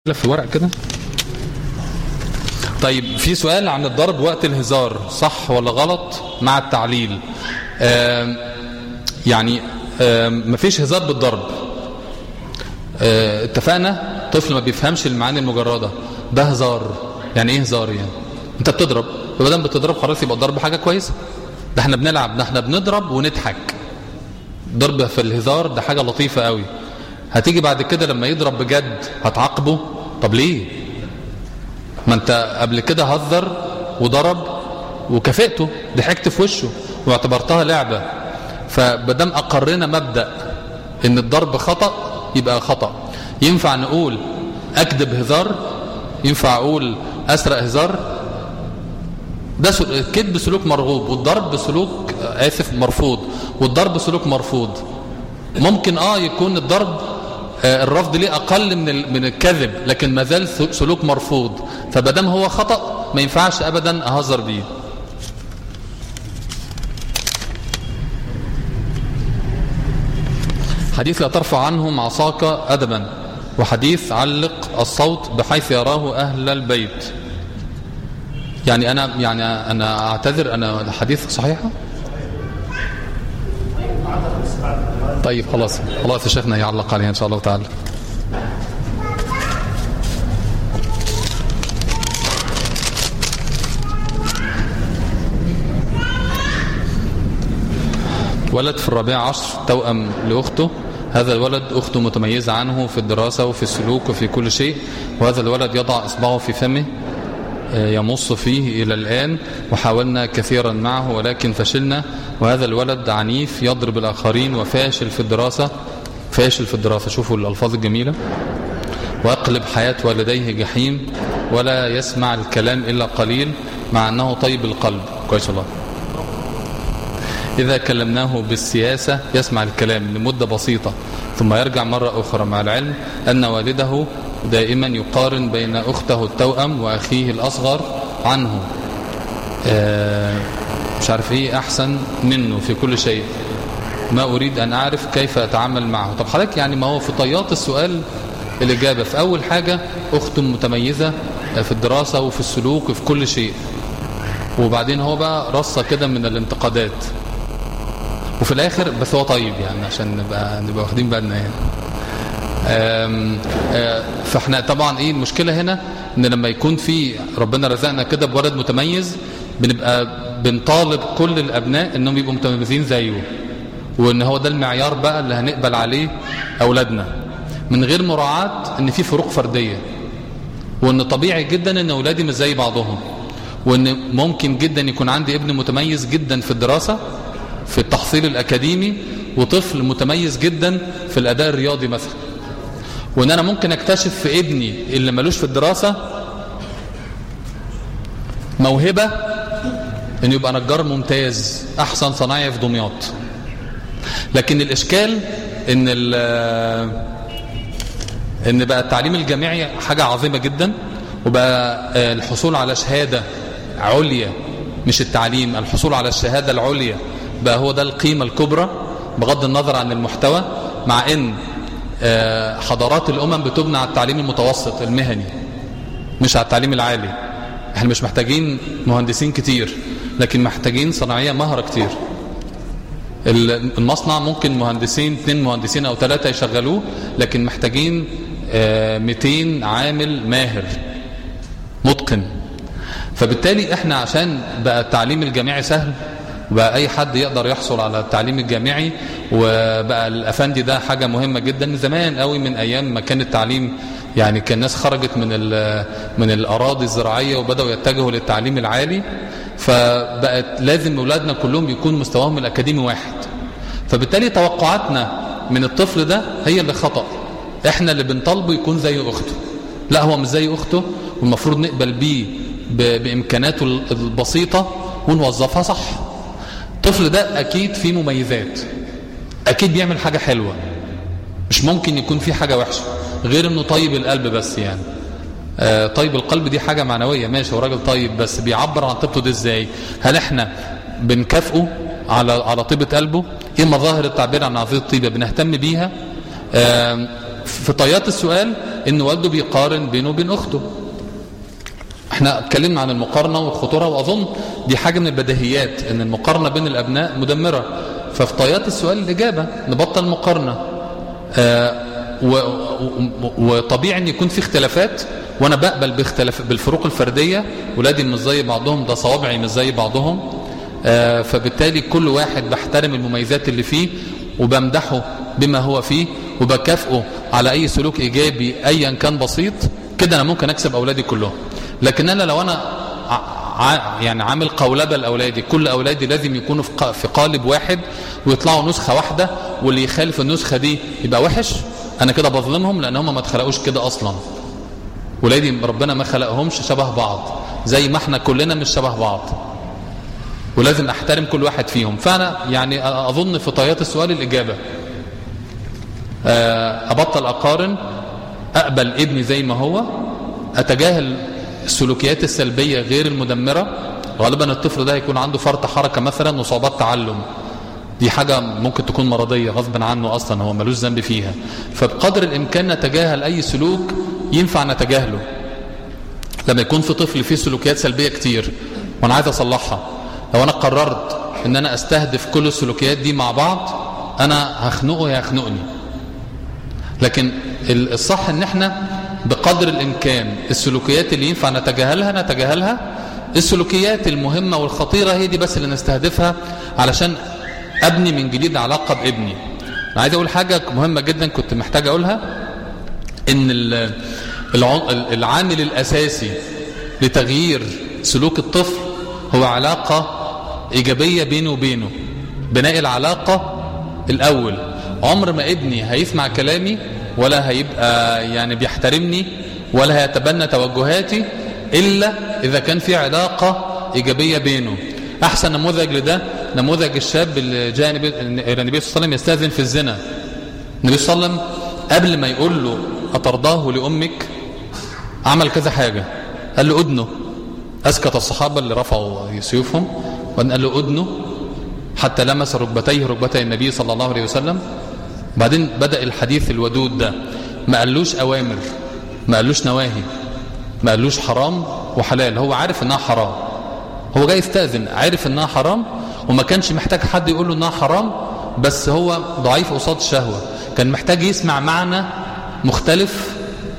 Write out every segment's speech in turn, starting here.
في ورق كده طيب في سؤال عن الضرب وقت الهزار صح ولا غلط مع التعليل آم يعني آم مفيش هزار بالضرب آه، اتفقنا طفل ما بيفهمش المعاني المجردة ده هزار يعني ايه هزار يعني انت بتضرب فبدل بتضرب خلاص يبقى الضرب حاجة كويسة ده احنا بنلعب ده احنا بنضرب ونضحك ضرب في الهزار ده حاجة لطيفة قوي هتيجي بعد كده لما يضرب بجد هتعاقبه طب ليه ما انت قبل كده هزر وضرب وكافئته ضحكت في وشه واعتبرتها لعبة فبدام اقرنا مبدأ ان الضرب خطأ يبقى خطأ ينفع نقول اكذب هزار ينفع اقول اسرق هزار ده سل... الكذب سلوك مرغوب والضرب سلوك اسف مرفوض والضرب سلوك مرفوض ممكن اه يكون الضرب آه الرفض ليه اقل من ال... من الكذب لكن ما زال سلوك مرفوض فبدام هو خطأ ما ينفعش ابدا اهزر بيه حديث لا ترفع عنهم عصاك أدبا وحديث علق الصوت بحيث يراه أهل البيت يعني أنا يعني أنا أعتذر أنا الحديث صحيحة طيب خلاص خلاص يا شيخنا يعلق عليها إن شاء الله تعالى ولد في الرابع عشر توأم لأخته هذا الولد أخته متميزة عنه في الدراسة وفي السلوك وفي كل شيء وهذا الولد يضع إصبعه في فمه يمص فيه إلى الآن وحاولنا كثيرا معه ولكن فشلنا وهذا الولد عنيف يضرب الآخرين وفاشل في الدراسة فاشل في الدراسة شوفوا الألفاظ الجميلة وأقلب حياة والديه جحيم ولا يسمع الكلام إلا قليل مع أنه طيب القلب كويس الله إذا كلمناه بالسياسة يسمع الكلام لمدة بسيطة ثم يرجع مرة أخرى مع العلم أن والده دائما يقارن بين أخته التوأم وأخيه الأصغر عنه مش عارف إيه أحسن منه في كل شيء ما أريد أن أعرف كيف أتعامل معه طب حضرتك يعني ما هو في طيات السؤال الإجابة في أول حاجة أخته متميزة في الدراسة وفي السلوك وفي كل شيء وبعدين هو بقى رصة كده من الانتقادات وفي الاخر بس هو طيب يعني عشان نبقى نبقى واخدين بالنا يعني آم آم فاحنا طبعا ايه المشكله هنا ان لما يكون في ربنا رزقنا كده بولد متميز بنبقى بنطالب كل الابناء انهم يبقوا متميزين زيه وان هو ده المعيار بقى اللي هنقبل عليه اولادنا من غير مراعاه ان في فروق فرديه وان طبيعي جدا ان اولادي مش زي بعضهم وان ممكن جدا يكون عندي ابن متميز جدا في الدراسه في التحصيل الأكاديمي وطفل متميز جدا في الأداء الرياضي مثلا وإن أنا ممكن أكتشف في ابني اللي ملوش في الدراسة موهبة إنه يبقى نجار ممتاز أحسن صنايعي في دمياط لكن الإشكال إن إن بقى التعليم الجامعي حاجة عظيمة جدا وبقى الحصول على شهادة عليا مش التعليم الحصول على الشهادة العليا بقى هو ده القيمة الكبرى بغض النظر عن المحتوى مع ان حضارات الامم بتبنى على التعليم المتوسط المهني مش على التعليم العالي احنا مش محتاجين مهندسين كتير لكن محتاجين صناعية مهرة كتير المصنع ممكن مهندسين اثنين مهندسين او ثلاثة يشغلوه لكن محتاجين 200 عامل ماهر متقن فبالتالي احنا عشان بقى التعليم الجامعي سهل وبقى اي حد يقدر يحصل على التعليم الجامعي وبقى الافندي ده حاجة مهمة جدا زمان قوي من ايام ما كان التعليم يعني كان الناس خرجت من من الاراضي الزراعية وبدأوا يتجهوا للتعليم العالي فبقت لازم اولادنا كلهم يكون مستواهم الاكاديمي واحد فبالتالي توقعاتنا من الطفل ده هي اللي خطأ احنا اللي بنطالبه يكون زي اخته لا هو مش زي اخته والمفروض نقبل بيه بامكاناته البسيطة ونوظفها صح الطفل ده اكيد فيه مميزات اكيد بيعمل حاجة حلوة مش ممكن يكون فيه حاجة وحشة غير انه طيب القلب بس يعني آه طيب القلب دي حاجة معنوية ماشي هو راجل طيب بس بيعبر عن طيبته دي ازاي هل احنا بنكافئه على على طيبة قلبه ايه مظاهر التعبير عن هذه الطيبة بنهتم بيها آه في طيات السؤال ان والده بيقارن بينه وبين اخته احنا اتكلمنا عن المقارنة والخطورة واظن دي حاجة من البديهيات ان المقارنة بين الابناء مدمرة ففي طيات السؤال الاجابة نبطل مقارنة آه وطبيعي ان يكون في اختلافات وانا بقبل باختلاف بالفروق الفردية ولادي مش زي بعضهم ده صوابعي مش زي بعضهم آه فبالتالي كل واحد بحترم المميزات اللي فيه وبمدحه بما هو فيه وبكافئه على اي سلوك ايجابي ايا كان بسيط كده انا ممكن اكسب اولادي كلهم لكن انا لو انا ع... يعني عامل قولبه لاولادي كل اولادي لازم يكونوا في, في قالب واحد ويطلعوا نسخه واحده واللي يخالف النسخه دي يبقى وحش انا كده بظلمهم لان هم ما اتخلقوش كده اصلا ولادي ربنا ما خلقهمش شبه بعض زي ما احنا كلنا مش شبه بعض ولازم احترم كل واحد فيهم فانا يعني اظن في طيات السؤال الاجابه ابطل اقارن اقبل ابني زي ما هو اتجاهل السلوكيات السلبيه غير المدمره غالبا الطفل ده هيكون عنده فرط حركه مثلا وصعوبات تعلم دي حاجة ممكن تكون مرضية غصبا عنه أصلا هو ملوش ذنب فيها فبقدر الإمكان نتجاهل أي سلوك ينفع نتجاهله لما يكون في طفل فيه سلوكيات سلبية كتير وأنا عايز أصلحها لو أنا قررت أن أنا أستهدف كل السلوكيات دي مع بعض أنا هخنقه هيخنقني لكن الصح أن احنا بقدر الإمكان السلوكيات اللي ينفع نتجاهلها نتجاهلها السلوكيات المهمة والخطيرة هي دي بس اللي نستهدفها علشان أبني من جديد علاقة بابني أنا عايز أقول حاجة مهمة جدا كنت محتاج أقولها إن العامل الأساسي لتغيير سلوك الطفل هو علاقة إيجابية بينه وبينه بناء العلاقة الأول عمر ما ابني هيسمع كلامي ولا هيبقى يعني بيحترمني ولا هيتبنى توجهاتي إلا إذا كان في علاقة إيجابية بينه أحسن نموذج لده نموذج الشاب اللي جاء النبي صلى الله عليه وسلم يستاذن في الزنا النبي صلى الله عليه وسلم قبل ما يقول له أترضاه لأمك عمل كذا حاجة قال له أدنه أسكت الصحابة اللي رفعوا سيوفهم وأن قال له أدنه حتى لمس ركبتيه ركبتي النبي صلى الله عليه وسلم بعدين بدأ الحديث الودود ده ما قالوش أوامر ما قالوش نواهي ما قالوش حرام وحلال هو عارف انها حرام هو جاي يستأذن عارف انها حرام وما كانش محتاج حد يقول له انها حرام بس هو ضعيف قصاد الشهوة كان محتاج يسمع معنى مختلف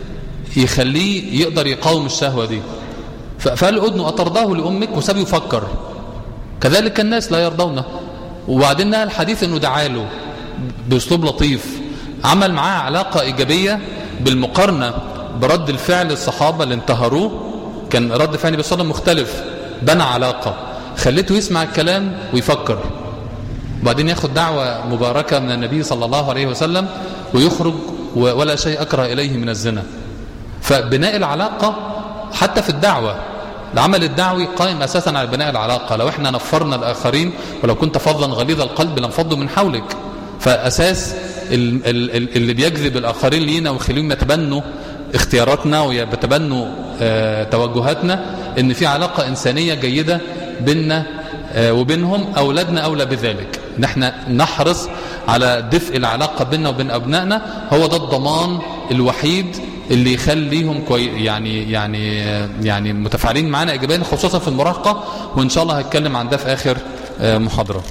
يخليه يقدر يقاوم الشهوة دي فقال أذنه أترضاه لأمك وساب يفكر كذلك الناس لا يرضونه وبعدين نقل الحديث انه دعاله باسلوب لطيف عمل معاه علاقة ايجابية بالمقارنة برد الفعل الصحابة اللي انتهروه كان رد فعل النبي صلى الله عليه وسلم مختلف بنى علاقة خليته يسمع الكلام ويفكر وبعدين ياخد دعوة مباركة من النبي صلى الله عليه وسلم ويخرج ولا شيء أكره إليه من الزنا فبناء العلاقة حتى في الدعوة العمل الدعوي قائم أساسا على بناء العلاقة لو احنا نفرنا الآخرين ولو كنت فضلا غليظ القلب لانفضوا من حولك فأساس اللي بيجذب الآخرين لينا ويخليهم يتبنوا اختياراتنا ويتبنوا اه توجهاتنا ان في علاقة إنسانية جيدة بيننا اه وبينهم أولادنا أولى بذلك نحن نحرص على دفء العلاقة بيننا وبين أبنائنا هو ده الضمان الوحيد اللي يخليهم كوي يعني يعني يعني متفاعلين معانا ايجابيا خصوصا في المراهقه وان شاء الله هتكلم عن ده في اخر محاضره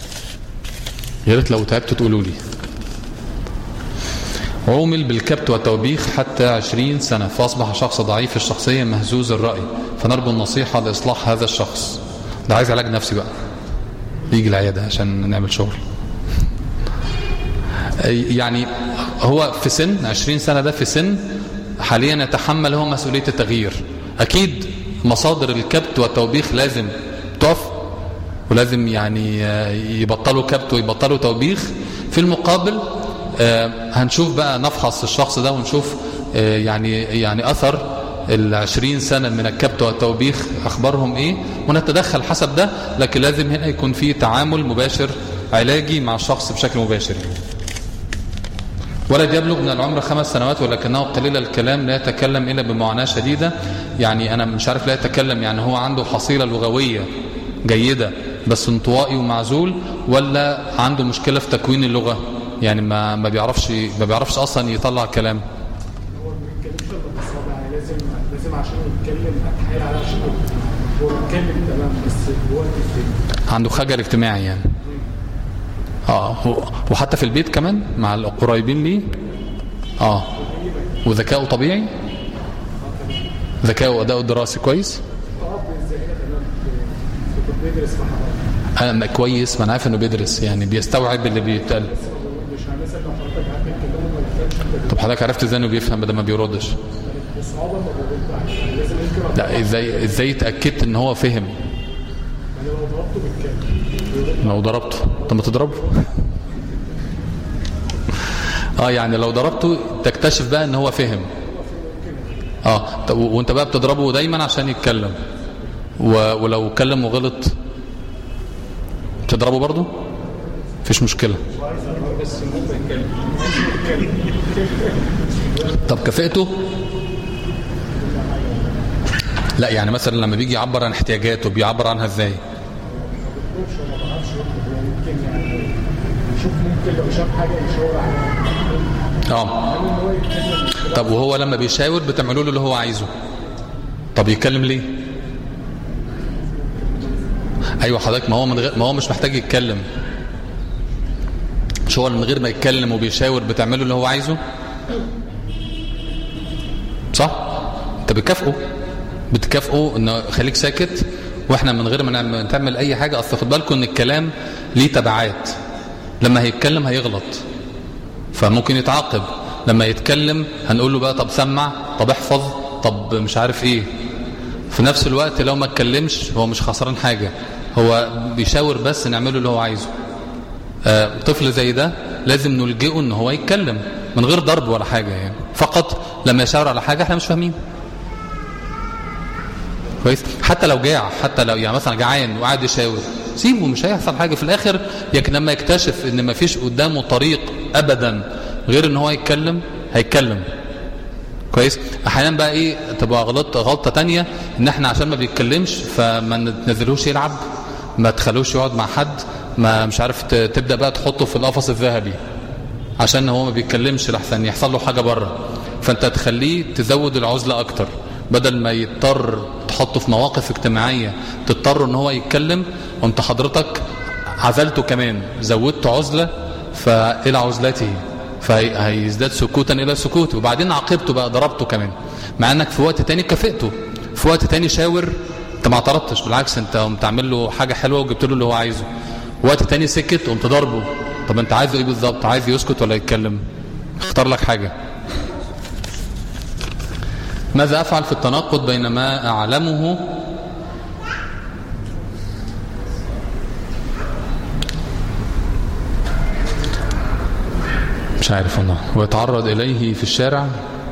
يا ريت لو تعبتوا تقولوا لي عومل بالكبت والتوبيخ حتى عشرين سنة فأصبح شخص ضعيف الشخصية مهزوز الرأي فنرجو النصيحة لإصلاح هذا الشخص ده عايز علاج نفسي بقى يجي العيادة عشان نعمل شغل يعني هو في سن 20 سنة ده في سن حاليا يتحمل هو مسؤولية التغيير أكيد مصادر الكبت والتوبيخ لازم تقف ولازم يعني يبطلوا كبت ويبطلوا توبيخ في المقابل هنشوف بقى نفحص الشخص ده ونشوف يعني يعني أثر العشرين سنة من الكبت والتوبيخ أخبارهم إيه ونتدخل حسب ده لكن لازم هنا يكون في تعامل مباشر علاجي مع الشخص بشكل مباشر ولد يبلغ من العمر خمس سنوات ولكنه قليل الكلام لا يتكلم إلا بمعاناة شديدة يعني أنا مش عارف لا يتكلم يعني هو عنده حصيلة لغوية جيدة بس انطوائي ومعزول ولا عنده مشكلة في تكوين اللغة يعني ما ما بيعرفش ما بيعرفش اصلا يطلع كلام هو ما بيتكلمش الا بالصابع يعني لازم لازم عشان يتكلم اتحايل عليه عشان هو بيتكلم تمام بس الوقت التاني عنده خجل اجتماعي يعني اه هو- وحتى في البيت كمان مع القريبين ليه اه وذكائه طبيعي ذكائه واداؤه الدراسي كويس طب ازاي هنا تمام كنت بيدرس مع حضرتك انا كويس ما انا عارف انه بيدرس يعني بيستوعب اللي بيتقال بس ما بقولش يعني مثلا لو حضرتك قعدت تتكلم ما بيفهمش انت طب حضرتك عرفت ازاي انه بيفهم بدل ما بيردش بصعوبه ما بيردش يعني لازم يمكن لا ازاي ازاي اتاكدت ان هو فهم يعني لو ضربته بيتكلم لو ضربته طب ما تضربه اه يعني لو ضربته تكتشف بقى ان هو فهم اه طب و- وانت بقى بتضربه دايما عشان يتكلم و... ولو اتكلم وغلط تضربه برضه مفيش مشكلة طب كفاءته لا يعني مثلا لما بيجي يعبر عن احتياجاته بيعبر عنها ازاي يمكن يعني يشوف ممكن لو شاف حاجه يشاور عليها اه ان هو يتكلم طب وهو لما بيشاور بتعملوا له اللي هو عايزه طب يتكلم ليه ايوه حضرتك ما هو من غير ما هو مش محتاج يتكلم مش هو من غير ما يتكلم وبيشاور بتعمله اللي هو عايزه صح انت بتكافئه بتكافئه انه خليك ساكت واحنا من غير ما نعمل- تعمل اي حاجه اصل خد بالكم ان الكلام ليه تبعات لما هيتكلم هيغلط فممكن يتعاقب لما يتكلم هنقول له بقى طب سمع طب احفظ طب مش عارف ايه في نفس الوقت لو ما اتكلمش هو مش خسران حاجة هو بيشاور بس نعمله اللي هو عايزه آه طفل زي ده لازم نلجئه ان هو يتكلم من غير ضرب ولا حاجة يعني فقط لما يشاور على حاجة احنا مش فاهمين كويس حتى لو جاع حتى لو يعني مثلا جعان وقاعد يشاور سيبه مش هيحصل حاجه في الاخر لكن لما يكتشف ان ما فيش قدامه طريق ابدا غير ان هو يتكلم هيتكلم كويس احيانا بقى ايه تبقى غلط غلطه تانية ان احنا عشان ما بيتكلمش فما ننزلوش يلعب ما تخلوش يقعد مع حد ما مش عارف ت- تبدا بقى تحطه في القفص الذهبي عشان هو ما بيتكلمش لحسن يحصل له حاجه بره فانت تخليه تزود العزله اكتر بدل ما يضطر تحطه في مواقف اجتماعيه تضطر ان هو يتكلم وانت حضرتك عزلته كمان زودت عزله فالى عزلته فهيزداد سكوتا الى سكوت وبعدين عاقبته بقى ضربته كمان مع انك في وقت تاني كافئته في وقت تاني شاور انت ما اعترضتش بالعكس انت قمت عامل له حاجه حلوه وجبت له اللي هو عايزه وقت تاني سكت قمت ضربه طب انت عايزه ايه بالظبط عايز يسكت ولا يتكلم اختار لك حاجه ماذا افعل في التناقض بين ما اعلمه مش عارف والله ويتعرض اليه في الشارع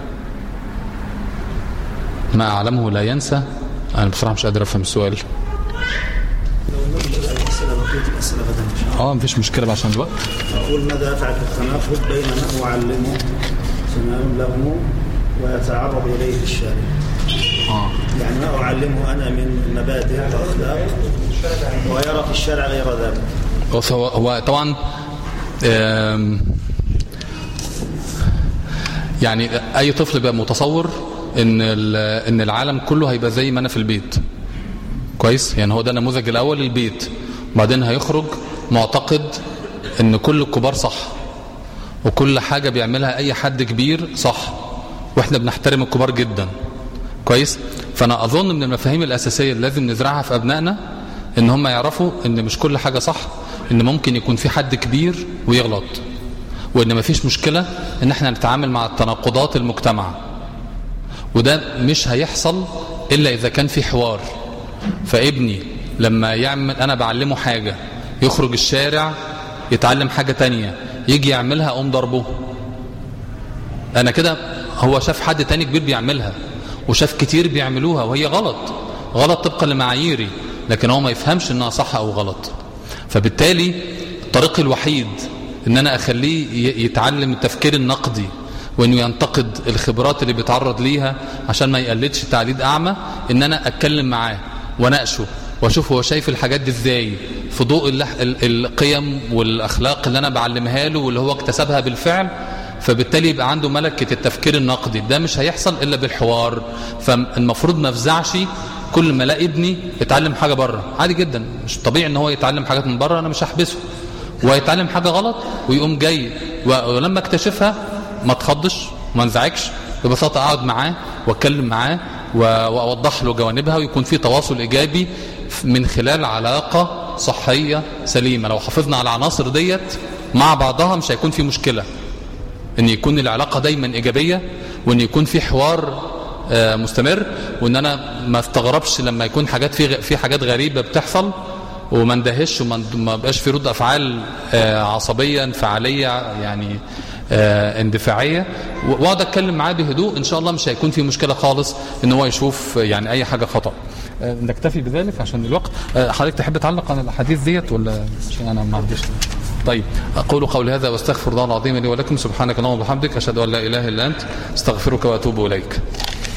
ما اعلمه لا ينسى انا بصراحه مش قادر افهم السؤال لو نرجع الأسئلة بقية الأسئلة غدا إن شاء اه مفيش مشكله بقى عشان الوقت الله أقول ماذا أفعل في التناقض بين ما أعلمه تمام له ويتعرض إليه في الشارع اه يعني ما أعلمه أنا من مبادئ وأخلاق ويرى في الشارع غير ذلك بص هو هو طبعا آم، يعني اي طفل بقى متصور ان ال- ان العالم كله هيبقى زي ما انا في البيت كويس يعني هو ده النموذج الاول البيت وبعدين هيخرج معتقد ان كل الكبار صح وكل حاجه بيعملها اي حد كبير صح واحنا بنحترم الكبار جدا كويس فانا اظن من المفاهيم الاساسيه اللي لازم نزرعها في ابنائنا ان هم يعرفوا ان مش كل حاجه صح ان ممكن يكون في حد كبير ويغلط وان مفيش مشكله ان احنا نتعامل مع التناقضات المجتمع وده مش هيحصل الا اذا كان في حوار فابني لما يعمل انا بعلمه حاجه يخرج الشارع يتعلم حاجه تانية يجي يعملها اقوم ضربه انا كده هو شاف حد تاني كبير بيعملها وشاف كتير بيعملوها وهي غلط غلط طبقا لمعاييري لكن هو ما يفهمش انها صح او غلط فبالتالي الطريق الوحيد ان انا اخليه ي- يتعلم التفكير النقدي وانه ينتقد الخبرات اللي بيتعرض ليها عشان ما يقلدش تعليد اعمى ان انا اتكلم معاه واناقشه واشوف هو شايف الحاجات دي ازاي في ضوء اللح- ال- القيم والاخلاق اللي انا بعلمها له واللي هو اكتسبها بالفعل فبالتالي يبقى عنده ملكه التفكير النقدي ده مش هيحصل الا بالحوار فالمفروض ما افزعش كل ما الاقي ابني اتعلم حاجه بره عادي جدا مش طبيعي ان هو يتعلم حاجات من بره انا مش هحبسه ويتعلم حاجه غلط ويقوم جاي و- ولما اكتشفها ما اتخضش وما انزعجش ببساطه اقعد معاه واتكلم معاه و- واوضح له جوانبها ويكون في تواصل ايجابي من خلال علاقه صحيه سليمه لو حافظنا على العناصر ديت مع بعضها مش هيكون في مشكله ان يكون العلاقه دايما ايجابيه وان يكون في حوار آه، مستمر وان انا ما استغربش لما يكون حاجات في غ- في حاجات غريبه بتحصل وما اندهش وما ما بقاش في رد افعال آه، عصبيه انفعاليه يعني آه، اندفاعيه و- واقعد اتكلم معاه بهدوء ان شاء الله مش هيكون في مشكله خالص ان هو يشوف يعني اي حاجه خطا آه، نكتفي بذلك عشان الوقت آه، حضرتك تحب تعلق عن الاحاديث ديت ولا عشان انا ما عنديش طيب اقول قولي هذا واستغفر الله العظيم لي ولكم سبحانك اللهم وبحمدك اشهد ان لا اله الا انت استغفرك واتوب اليك